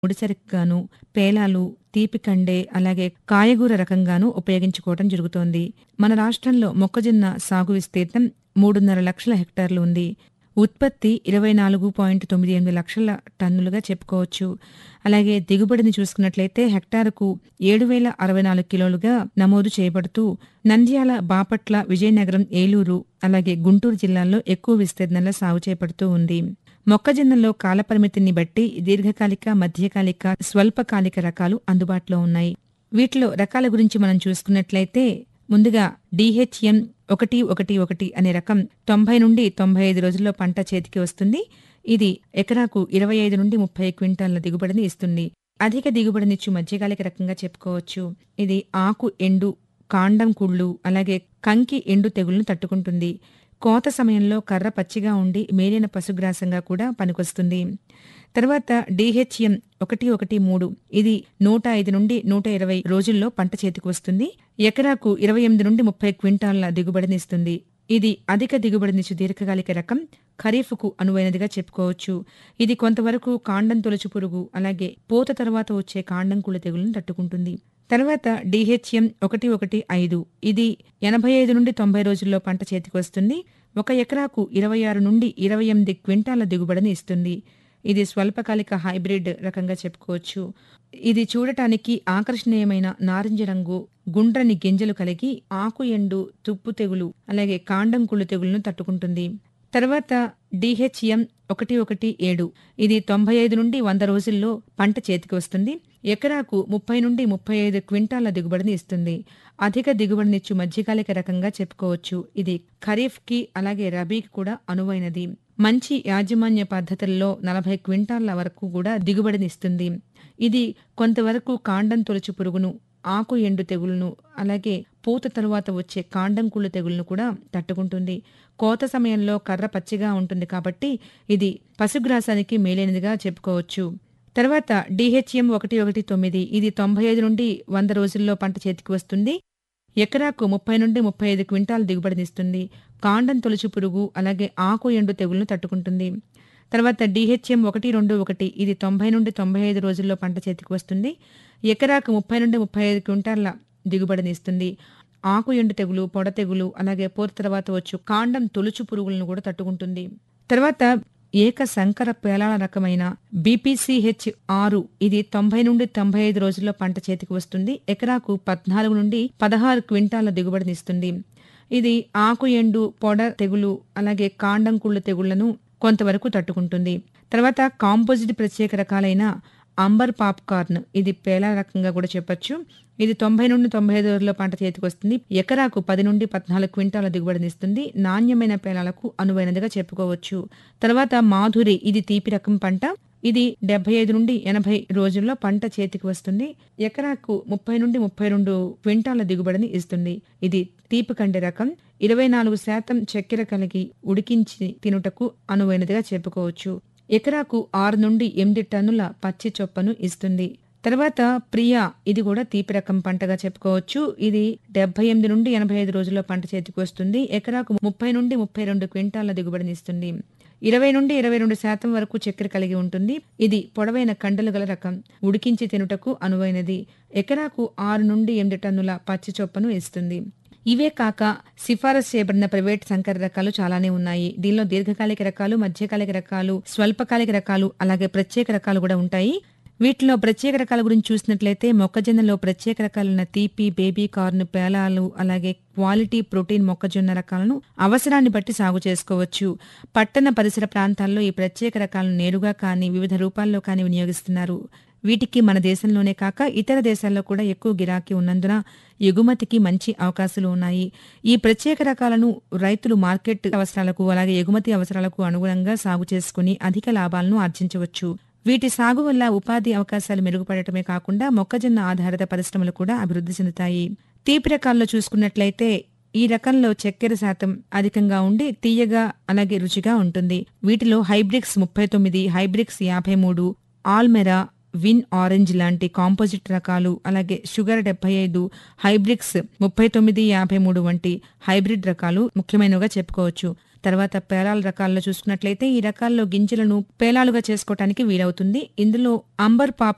ముడిసరుకుగాను, పేలాలు, తీపి కండే, అలాగే కాయగూర రకంగాను ఉపయోగించుకోవటం జరుగుతోంది. మన రాష్ట్రంలో మొక్కజొన్న సాగు విస్తీర్ణం మూడున్నర లక్షల హెక్టార్లు ఉంది. ఉత్పత్తి ఇరవై నాలుగు పాయింట్ తొమ్మిది ఎనిమిది లక్షల టన్నులుగా చెప్పుకోవచ్చు. అలాగే దిగుబడిని చూసుకున్నట్లయితే హెక్టారుకు ఏడు వేల అరవై నాలుగు కిలోలుగా నమోదు చేయబడుతూ నంద్యాల, బాపట్ల, విజయనగరం, ఏలూరు, అలాగే గుంటూరు జిల్లాల్లో ఎక్కువ విస్తీర్ణంలో సాగు చేపడుతూ ఉంది. మొక్కజొన్నలో కాలపరిమితిని బట్టి దీర్ఘకాలిక, మధ్యకాలిక, స్వల్పకాలిక రకాలు అందుబాటులో ఉన్నాయి. వీటిలో రకాల గురించి మనం చూసుకున్నట్లయితే ముందుగా డీహెచ్ఎం ఒకటి ఒకటి ఒకటి అనే రకం తొంభై నుండి తొంభై ఐదు రోజుల్లో పంట చేతికి వస్తుంది. ఇది ఎకరాకు ఇరవై ఐదు నుండి ముప్పై క్వింటాళ్ల దిగుబడిని ఇస్తుంది. అధిక దిగుబడినిచ్చు మధ్యకాలిక రకంగా చెప్పుకోవచ్చు. ఇది ఆకు ఎండు, కాండం కుళ్ళు, అలాగే కంకి ఎండు తెగుళ్లను తట్టుకుంటుంది. కోత సమయంలో కర్ర పచ్చిగా ఉండి మేలిన పశుగ్రాసంగా కూడా పనికొస్తుంది. తర్వాత డీహెచ్ఎం ఒకటి ఒకటి మూడు ఇది నూట ఐదు నుండి నూట ఇరవై రోజుల్లో పంట చేతికి వస్తుంది. ఎకరాకు ఇరవై ఎనిమిది నుండి ముప్పై క్వింటాళ్ల దిగుబడినిస్తుంది. ఇది అధిక దిగుబడినిచ్చు దీర్ఘకాలిక రకం ఖరీఫ్కు అనువైనదిగా చెప్పుకోవచ్చు. ఇది కొంతవరకు కాండం తొలుచు పురుగు, అలాగే పూత తర్వాత వచ్చే కాండం కుళ్ళు తెగుళ్లను తట్టుకుంటుంది. తర్వాత డీహెచ్ఎం ఒకటి ఒకటి ఐదు ఇది ఎనభై ఐదు నుండి తొంభై రోజుల్లో పంట చేతికి వస్తుంది. ఒక ఎకరాకు ఇరవై ఆరు నుండి ఇరవై ఎనిమిది క్వింటాళ్ల దిగుబడిని ఇస్తుంది. ఇది స్వల్పకాలిక హైబ్రిడ్ రకంగా చెప్పుకోవచ్చు. ఇది చూడటానికి ఆకర్షణీయమైన నారింజ రంగు, గుండ్రని గింజలు కలిగి ఆకు ఎండు, తుప్పు తెగులు, అలాగే కాండం కుళ్ళు తెగుళ్లను తట్టుకుంటుంది. తర్వాత డీహెచ్ఎం ఒకటి ఒకటి ఏడు ఇది తొంభై ఐదు నుండి వంద రోజుల్లో పంట చేతికి వస్తుంది. ఎకరాకు ముప్పై నుండి ముప్పై ఐదు క్వింటాళ్ల దిగుబడిని ఇస్తుంది. అధిక దిగుబడినిచ్చు మధ్యకాలిక రకంగా చెప్పుకోవచ్చు. ఇది ఖరీఫ్కి అలాగే రబీకి కూడా అనువైనది. మంచి యాజమాన్య పద్ధతుల్లో నలభై క్వింటాళ్ల వరకు కూడా దిగుబడినిస్తుంది. ఇది కొంతవరకు కాండం తొలుచు పురుగును, ఆకు ఎండు తెగుళ్లను, అలాగే పూత తరువాత వచ్చే కాండం కుళ్ళు తెగుళ్లను కూడా తట్టుకుంటుంది. కోత సమయంలో కర్ర పచ్చిగా ఉంటుంది కాబట్టి ఇది పశుగ్రాసానికి మేలైనదిగా చెప్పుకోవచ్చు. తర్వాత డీహెచ్ఎం ఒకటి ఒకటి తొమ్మిది ఇది తొంభై ఐదు నుండి వంద రోజుల్లో పంట చేతికి వస్తుంది. ఎకరాకు ముప్పై నుండి ముప్పై ఐదు క్వింటాల్ దిగుబడినిస్తుంది. కాండం తొలుచు పురుగు, అలాగే ఆకు ఎండు తెగుళ్లను తట్టుకుంటుంది. తర్వాత డీహెచ్ఎం ఒకటి రెండు ఒకటి ఇది తొంభై నుండి తొంభై ఐదు రోజుల్లో పంట చేతికి వస్తుంది. ఎకరాకు ముప్పై నుండి ముప్పై ఐదు క్వింటాళ్ల దిగుబడినిస్తుంది. ఆకు ఎండు తెగులు, పొడ తెగులు, అలాగే పూత తర్వాత వచ్చు కాండం తొలుచు పురుగులను కూడా తట్టుకుంటుంది. తర్వాత ఏక సంకర పేలాల రకమైన బీపీసీహెచ్ ఆరు ఇది తొంభై నుండి తొంభై ఐదు రోజుల్లో పంట చేతికి వస్తుంది. ఎకరాకు పద్నాలుగు నుండి పదహారు క్వింటాళ్ల దిగుబడినిస్తుంది. ఇది ఆకు ఎండు, పొడ తెగులు, అలాగే కాండం కుళ్ళు తెగుళ్లను కొంతవరకు తట్టుకుంటుంది. తర్వాత కాంపోజిట్ ప్రత్యేక రకాలైన అంబర్ పాప్కార్న్ ఇది పేలాల రకంగా కూడా చెప్పొచ్చు. ఇది తొంభై నుండి తొంభై ఐదు రోజుల్లో పంట చేతికి వస్తుంది. ఎకరాకు పది నుండి పద్నాలుగు క్వింటాళ్ల దిగుబడినిస్తుంది. నాణ్యమైన పేలాలకు అనువైనదిగా చెప్పుకోవచ్చు. తర్వాత మాధురి ఇది తీపి రకం పంట. ఇది డెబ్బై ఐదు నుండి ఎనభై రోజుల్లో పంట చేతికి వస్తుంది. ఎకరాకు ముప్పై నుండి ముప్పై రెండు క్వింటాళ్ల దిగుబడిని ఇస్తుంది. ఇది తీపి కండె రకం. ఇరవై నాలుగు శాతం చక్కెర కలిగి ఉడికించి తినుటకు అనువైనదిగా చెప్పుకోవచ్చు. ఎకరాకు ఆరు నుండి ఎనిమిది టన్నుల పచ్చి చొప్పను ఇస్తుంది. తర్వాత ప్రియా ఇది కూడా తీపి రకం పంటగా చెప్పుకోవచ్చు. ఇది డెబ్బై ఎనిమిది నుండి ఎనభై ఐదు రోజుల్లో పంట చేతికి వస్తుంది. ఎకరాకు ముప్పై నుండి ముప్పై రెండు క్వింటాళ్ల దిగుబడినిస్తుంది. ఇరవై నుండి ఇరవై రెండు శాతం వరకు చక్కెర కలిగి ఉంటుంది. ఇది పొడవైన కండలు గల రకం. ఉడికించి తినుటకు అనువైనది. ఎకరాకు ఆరు నుండి ఎనిమిది టన్నుల పచ్చి చొప్పను ఇస్తుంది. ఇవే కాక సిఫారసు చేయబడిన ప్రైవేట్ సంకర రకాలు చాలానే ఉన్నాయి. దీనిలో దీర్ఘకాలిక రకాలు, మధ్యకాలిక రకాలు, స్వల్పకాలిక రకాలు, అలాగే ప్రత్యేక రకాలు కూడా ఉంటాయి. వీటిలో ప్రత్యేక రకాల గురించి చూసినట్లయితే మొక్కజొన్నలో ప్రత్యేక రకాలైన తీపి, బేబీ కార్న్, పేలాలు, అలాగే క్వాలిటీ ప్రోటీన్ మొక్కజొన్న రకాలను అవసరాన్ని బట్టి సాగు చేసుకోవచ్చు. పట్టణ పరిసర ప్రాంతాల్లో ఈ ప్రత్యేక రకాలను నేరుగా కానీ, వివిధ రూపాల్లో కానీ వినియోగిస్తున్నారు. వీటికి మన దేశంలోనే కాక ఇతర దేశాల్లో కూడా ఎక్కువ గిరాకీ ఉన్నందున ఎగుమతికి మంచి అవకాశాలు ఉన్నాయి. ఈ ప్రత్యేక రకాలను రైతులు మార్కెట్ అవసరాలకు, అలాగే ఎగుమతి అవసరాలకు అనుగుణంగా సాగు చేసుకుని అధిక లాభాలను ఆర్జించవచ్చు. వీటి సాగు వల్ల ఉపాధి అవకాశాలు మెరుగుపడటమే కాకుండా మొక్కజొన్న ఆధారిత పరిశ్రమలు కూడా అభివృద్ధి చెందుతాయి. తీపి రకాల్లో చూసుకున్నట్లయితే ఈ రకంలో చక్కెర శాతం అధికంగా ఉండి తీయగా అలాగే రుచిగా ఉంటుంది. వీటిలో హైబ్రిక్స్ ముప్పై తొమ్మిది, హైబ్రిక్స్ యాభై మూడు, ఆల్మెరా, విన్ ఆరెంజ్ లాంటి కాంపోజిట్ రకాలు, అలాగే షుగర్ డెబ్బై ఐదు, హైబ్రిక్స్ ముప్పై తొమ్మిది, యాభై మూడు వంటి హైబ్రిడ్ రకాలు ముఖ్యమైనవిగా చెప్పుకోవచ్చు. తర్వాత పేలాల రకాల్లో చూసుకున్నట్లయితే ఈ రకాల్లో గింజలను పేలాలుగా చేసుకోవటానికి వీలవుతుంది. ఇందులో అంబర్ పాప్